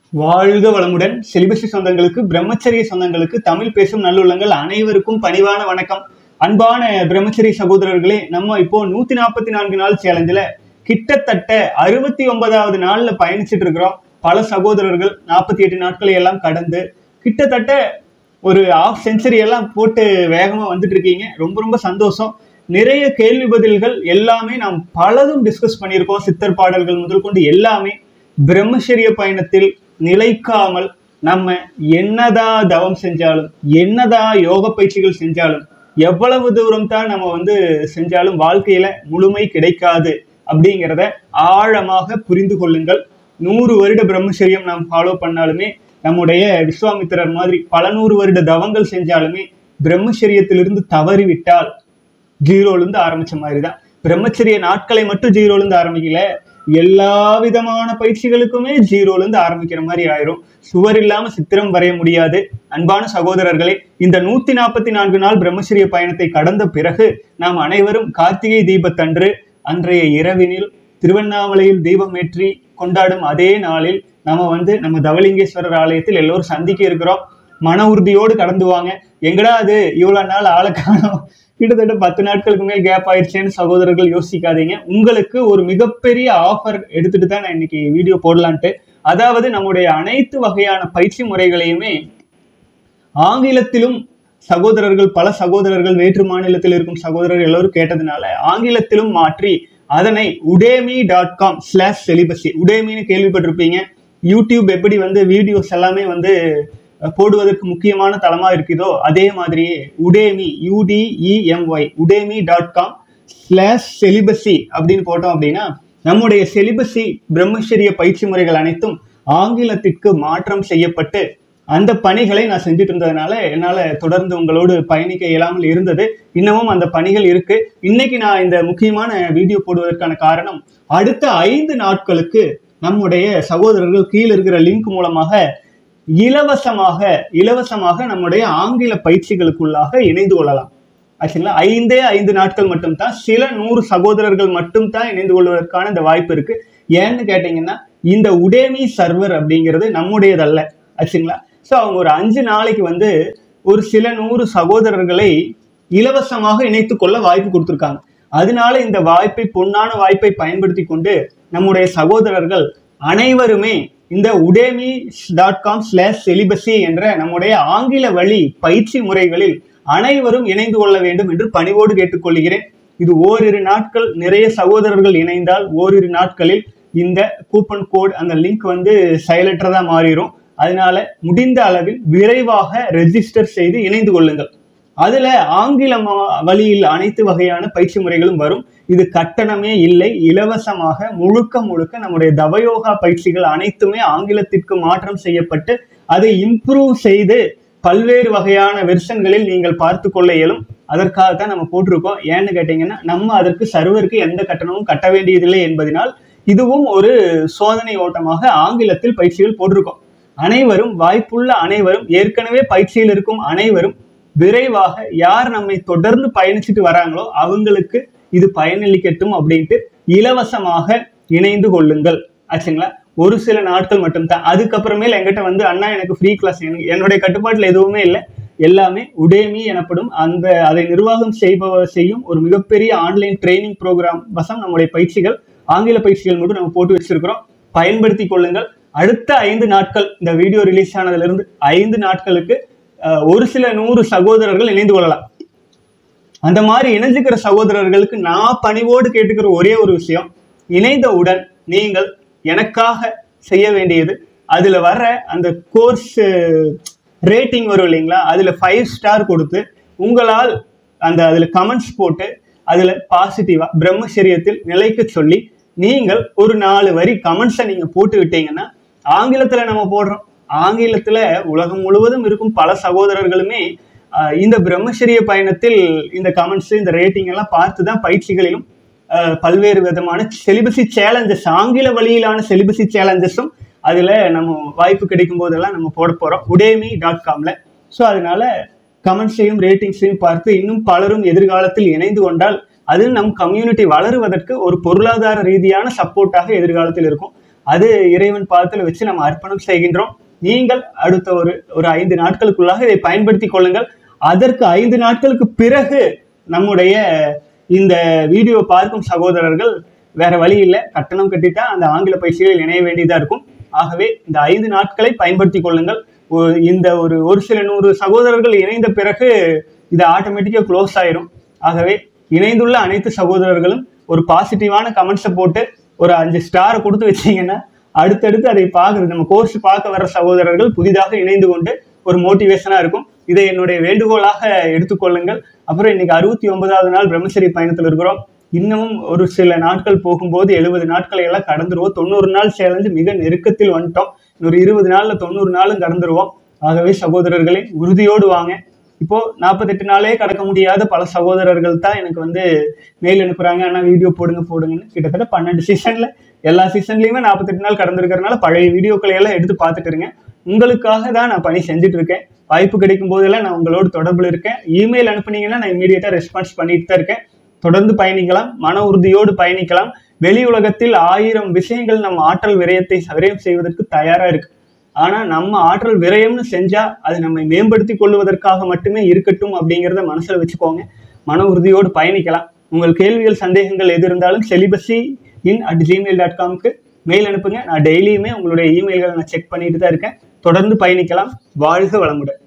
வாழ்க வளமுடன் செலிபசி சொந்தங்களுக்கு பிரம்மச்சரிய சொந்தங்களுக்கு தமிழ் பேசும் நல்லுள்ளங்கள் அனைவருக்கும் பணிவான வணக்கம் அன்பான பிரம்மச்சரிய சகோதரர்களே நம்ம இப்போ நூத்தி நாற்பத்தி நான்கு நாள் சேலஞ்சில் கிட்டத்தட்ட அறுபத்தி ஒன்பதாவது நாள்ல பயணிச்சுட்டு இருக்கிறோம் பல சகோதரர்கள் நாற்பத்தி எட்டு நாட்களை எல்லாம் கடந்து கிட்டத்தட்ட ஒரு ஆஃப் செஞ்சுரி எல்லாம் போட்டு வேகமா வந்துட்டு இருக்கீங்க ரொம்ப ரொம்ப சந்தோஷம் நிறைய கேள்வி பதில்கள் எல்லாமே நாம் பலதும் டிஸ்கஸ் பண்ணியிருக்கோம் சித்தர் பாடல்கள் முதல் கொண்டு எல்லாமே பிரம்மச்சரிய பயணத்தில் நிலைக்காமல் நம்ம என்னதா தவம் செஞ்சாலும் என்னதா யோக பயிற்சிகள் செஞ்சாலும் எவ்வளவு தூரம் தான் நம்ம வந்து செஞ்சாலும் வாழ்க்கையில முழுமை கிடைக்காது அப்படிங்கிறத ஆழமாக புரிந்து கொள்ளுங்கள் நூறு வருட பிரம்மச்சரியம் நாம் ஃபாலோ பண்ணாலுமே நம்முடைய விஸ்வாமித்திரர் மாதிரி பல நூறு வருட தவங்கள் செஞ்சாலுமே பிரம்மச்சரியத்திலிருந்து தவறிவிட்டால் ஜீரோல இருந்து ஆரம்பிச்ச மாதிரி தான் பிரம்மச்சரிய நாட்களை மட்டும் ஜீரோல இருந்து ஆரம்பிக்கல எல்லா விதமான பயிற்சிகளுக்குமே ஜீரோல இருந்து ஆரம்பிக்கிற மாதிரி ஆயிரும் சுவர் இல்லாம சித்திரம் வரைய முடியாது அன்பான சகோதரர்களே இந்த நூத்தி நாற்பத்தி நான்கு நாள் பிரம்மச்சரிய பயணத்தை கடந்த பிறகு நாம் அனைவரும் கார்த்திகை தீபத்தன்று அன்றைய இரவினில் திருவண்ணாமலையில் தீபமேற்றி கொண்டாடும் அதே நாளில் நம்ம வந்து நம்ம தவலிங்கேஸ்வரர் ஆலயத்தில் எல்லோரும் சந்திக்க இருக்கிறோம் மன உறுதியோடு கடந்து வாங்க எங்கடா அது இவ்வளவு நாள் ஆளை காணோம் கிட்டத்தட்ட பத்து நாட்களுக்கு மேல் கேப் ஆயிடுச்சேன்னு சகோதரர்கள் யோசிக்காதீங்க உங்களுக்கு ஒரு மிகப்பெரிய ஆஃபர் எடுத்துட்டு தான் நான் இன்னைக்கு வீடியோ போடலான்ட்டு அதாவது நம்முடைய அனைத்து வகையான பயிற்சி முறைகளையுமே ஆங்கிலத்திலும் சகோதரர்கள் பல சகோதரர்கள் வேற்று மாநிலத்தில் இருக்கும் சகோதரர்கள் எல்லோரும் கேட்டதுனால ஆங்கிலத்திலும் மாற்றி அதனை Udemy dot com slash celibacy உடேமின்னு கேள்விப்பட்டிருப்பீங்க யூடியூப் எப்படி வந்து வீடியோஸ் எல்லாமே வந்து போடுவதற்கு முக்கியமான தளமா இருக்குதோ அதே மாதிரியே Udemy U D E M Y Udemy dot com slash celibacy அப்படின்னு போட்டோம் அப்படின்னா நம்முடைய செலிபஸி பிரம்மச்சரிய பயிற்சி முறைகள் அனைத்தும் ஆங்கிலத்திற்கு மாற்றம் செய்யப்பட்டு அந்த பணிகளை நான் செஞ்சுட்டு இருந்ததுனால என்னால் தொடர்ந்து உங்களோடு பயணிக்க இயலாமல் இருந்தது இன்னமும் அந்த பணிகள் இருக்கு இன்னைக்கு நான் இந்த முக்கியமான வீடியோ போடுவதற்கான காரணம் அடுத்த ஐந்து நாட்களுக்கு நம்முடைய சகோதரர்கள் கீழே இருக்கிற லிங்க் மூலமாக இலவசமாக இலவசமாக நம்முடைய ஆங்கில பயிற்சிகளுக்குள்ளாக இணைந்து கொள்ளலாம் ஆச்சுங்களா ஐந்தே ஐந்து நாட்கள் மட்டும்தான் சில நூறு சகோதரர்கள் மட்டும்தான் இணைந்து கொள்வதற்கான இந்த வாய்ப்பு இருக்கு ஏன்னு கேட்டீங்கன்னா இந்த உடேமி சர்வர் அப்படிங்கிறது நம்முடையதல்ல ஆச்சுங்களா ஸோ அவங்க ஒரு அஞ்சு நாளைக்கு வந்து ஒரு சில நூறு சகோதரர்களை இலவசமாக இணைத்து கொள்ள வாய்ப்பு கொடுத்துருக்காங்க அதனால இந்த வாய்ப்பை பொன்னான வாய்ப்பை பயன்படுத்தி கொண்டு நம்முடைய சகோதரர்கள் அனைவருமே இந்த Udemy dot com slash celibacy என்ற நம்முடைய ஆங்கில வழி பயிற்சி முறைகளில் அனைவரும் இணைந்து கொள்ள வேண்டும் என்று பணிவோடு கேட்டுக்கொள்கிறேன் இது ஓரிரு நாட்கள் நிறைய சகோதரர்கள் இணைந்தால் ஓரிரு நாட்களில் இந்த கூப்பன் கோட் அந்த லிங்க் வந்து செயலற்றதா மாறிடும் அதனால முடிந்த அளவில் விரைவாக ரெஜிஸ்டர் செய்து இணைந்து கொள்ளுங்கள் அதுல ஆங்கில வழியில் அனைத்து வகையான பயிற்சி முறைகளும் வரும் இது கட்டணமே இல்லை இலவசமாக முழுக்க முழுக்க நம்முடைய தவயோகா பயிற்சிகள் அனைத்துமே ஆங்கிலத்திற்கு மாற்றம் செய்யப்பட்டு அதை இம்ப்ரூவ் செய்து பல்வேறு வகையான வெர்ஷன்களில் நீங்கள் பார்த்து கொள்ள இயலும் அதற்காக தான் நம்ம போட்டிருக்கோம் ஏன்னு கேட்டீங்கன்னா நம்ம அதற்கு சர்வருக்கு எந்த கட்டணமும் கட்ட வேண்டியதில்லை என்பதனால் இதுவும் ஒரு சோதனை ஓட்டமாக ஆங்கிலத்தில் பயிற்சிகள் போட்டிருக்கோம் அனைவரும் வாய்ப்புள்ள அனைவரும் ஏற்கனவே பயிற்சியில் இருக்கும் அனைவரும் விரைவாக யார் நம்மை தொடர்ந்து பயணிச்சுட்டு வராங்களோ அவங்களுக்கு இது பயனளிக்கட்டும் அப்படின்ட்டு இலவசமாக இணைந்து கொள்ளுங்கள் ஆச்சுங்களா ஒரு சில நாட்கள் மட்டும்தான் அதுக்கப்புறமேல் எங்கிட்ட வந்து அண்ணா எனக்கு ஃப்ரீ கிளாஸ் என்னுடைய கட்டுப்பாட்டில் எதுவுமே இல்லை எல்லாமே உடேமி எனப்படும் அந்த அதை நிர்வாகம் செய்பவர் செய்யும் ஒரு மிகப்பெரிய ஆன்லைன் ட்ரைனிங் ப்ரோக்ராம் வசம் நம்முடைய பயிற்சிகள் ஆங்கில பயிற்சிகள் மட்டும் நம்ம போட்டு வச்சிருக்கிறோம் பயன்படுத்தி கொள்ளுங்கள் அடுத்த ஐந்து நாட்கள் இந்த வீடியோ ரிலீஸ் ஆனதுலேருந்து ஐந்து நாட்களுக்கு ஒரு சில நூறு சகோதரர்கள் இணைந்து கொள்ளலாம் அந்த மாதிரி இணைஞ்சுக்கிற சகோதரர்களுக்கு நான் பணிவோடு கேட்டுக்கிற ஒரே ஒரு விஷயம் இணைந்தவுடன் நீங்கள் எனக்காக செய்ய வேண்டியது அதுல வர்ற அந்த கோர்ஸ் ரேட்டிங் வரும் இல்லைங்களா அதுல ஃபைவ் ஸ்டார் கொடுத்து உங்களால் அந்த அதுல கமெண்ட்ஸ் போட்டு அதுல பாசிட்டிவா பிரம்மச்சரியத்தில் நிலைக்க சொல்லி நீங்கள் ஒரு நாலு வரி கமெண்ட்ஸை நீங்க போட்டு விட்டீங்கன்னா ஆங்கிலத்துல நம்ம போடுறோம் ஆங்கிலத்துல உலகம் முழுவதும் இருக்கும் பல சகோதரர்களுமே இந்த பிரம்மச்சரிய பயணத்தில் இந்த கமெண்ட்ஸ் இந்த ரேட்டிங் எல்லாம் பார்த்து தான் பயிற்சிகளிலும் பல்வேறு விதமான செலிபஸி சேலஞ்சஸ் ஆங்கில வழியிலான செலிபஸி சேலஞ்சஸும் அதில் நம்ம வாய்ப்பு கிடைக்கும் போதெல்லாம் நம்ம போட போகிறோம் உடேமி டாட் காமில் ஸோ அதனால கமெண்ட்ஸையும் ரேட்டிங்ஸையும் பார்த்து இன்னும் பலரும் எதிர்காலத்தில் இணைந்து கொண்டால் அது நம் கம்யூனிட்டி வளருவதற்கு ஒரு பொருளாதார ரீதியான சப்போர்ட்டாக எதிர்காலத்தில் இருக்கும் அது இறைவன் பாதத்தில் வச்சு நம்ம அர்ப்பணம் செய்கின்றோம் நீங்கள் அடுத்த ஒரு ஒரு ஐந்து நாட்களுக்குள்ளாக இதை பயன்படுத்திக் கொள்ளுங்கள் அதற்கு ஐந்து நாட்களுக்கு பிறகு நம்முடைய இந்த வீடியோ பார்க்கும் சகோதரர்கள் வேற வழி இல்லை கட்டணம் கட்டிட்டா அந்த ஆங்கில பயிற்சிகளில் இணைய வேண்டியதா இருக்கும் ஆகவே இந்த ஐந்து நாட்களை பயன்படுத்திக் கொள்ளுங்கள் ஒ- இந்த ஒரு ஒரு சில நூறு சகோதரர்கள் இணைந்த பிறகு இது ஆட்டோமேட்டிக்கா க்ளோஸ் ஆயிரும் ஆகவே இணைந்துள்ள அனைத்து சகோதரர்களும் ஒரு பாசிட்டிவான கமெண்ட்ஸை போட்டு ஒரு அஞ்சு ஸ்டாரை கொடுத்து வச்சீங்கன்னா அடுத்தடுத்து அதை பார்க்குறது நம்ம கோர்ஸ் பார்க்க வர சகோதரர்கள் புதிதாக இணைந்து கொண்டு ஒரு மோட்டிவேஷனாக இருக்கும் இதை என்னுடைய வேண்டுகோளாக எடுத்துக்கொள்ளுங்கள் அப்புறம் இன்னைக்கு அறுபத்தி ஒன்பதாவது நாள் பிரம்மச்சரி பயணத்தில் இருக்கிறோம் இன்னமும் ஒரு சில நாட்கள் போகும்போது எழுபது நாட்களை எல்லாம் கடந்துருவோம் தொண்ணூறு நாள் சேலஞ்சு மிக நெருக்கத்தில் வந்துட்டோம் இன்னொரு இருபது நாள்ல தொண்ணூறு நாளும் கடந்துருவோம் ஆகவே சகோதரர்களே உறுதியோடு வாங்க இப்போ நாற்பத்தெட்டு நாளே கடக்க முடியாத பல சகோதரர்கள் தான் எனக்கு வந்து மெயில் அனுப்புறாங்க ஆனா வீடியோ போடுங்க போடுங்கன்னு கிட்டத்தட்ட பன்னெண்டு சீசன்ல எல்லா சீசன்லயுமே நாற்பத்தெட்டு நாள் கடந்திருக்கிறதுனால பழைய வீடியோக்களை எல்லாம் எடுத்து பார்த்துட்டு இருங்க உங்களுக்காக தான் நான் பணி செஞ்சுட்டு இருக்கேன் வாய்ப்பு கிடைக்கும் போதெல்லாம் நான் உங்களோட தொடர்புல இருக்கேன் இமெயில் அனுப்புனீங்கன்னா நான் இமீடியட்டா ரெஸ்பான்ஸ் பண்ணிட்டு தான் இருக்கேன் தொடர்ந்து பயணிக்கலாம் மன உறுதியோடு பயணிக்கலாம் வெளி உலகத்தில் ஆயிரம் விஷயங்கள் நம்ம ஆற்றல் விரயத்தை விரயம் செய்வதற்கு தயாரா இருக்கு ஆனா நம்ம ஆற்றல் விரயம்னு செஞ்சா அது நம்மை மேம்படுத்தி கொள்வதற்காக மட்டுமே இருக்கட்டும் அப்படிங்கிறத மனசுல வச்சுக்கோங்க மன உறுதியோடு பயணிக்கலாம் உங்கள் கேள்விகள் சந்தேகங்கள் எது இருந்தாலும் celibacy in at Gmail dot காம்க்கு மெயில் அனுப்புங்க நான் டெய்லியுமே உங்களுடைய இமெயில்களை நான் செக் பண்ணிட்டு தான் இருக்கேன் தொடர்ந்து பயணிக்கலாம் வாழ்க வளமுடன்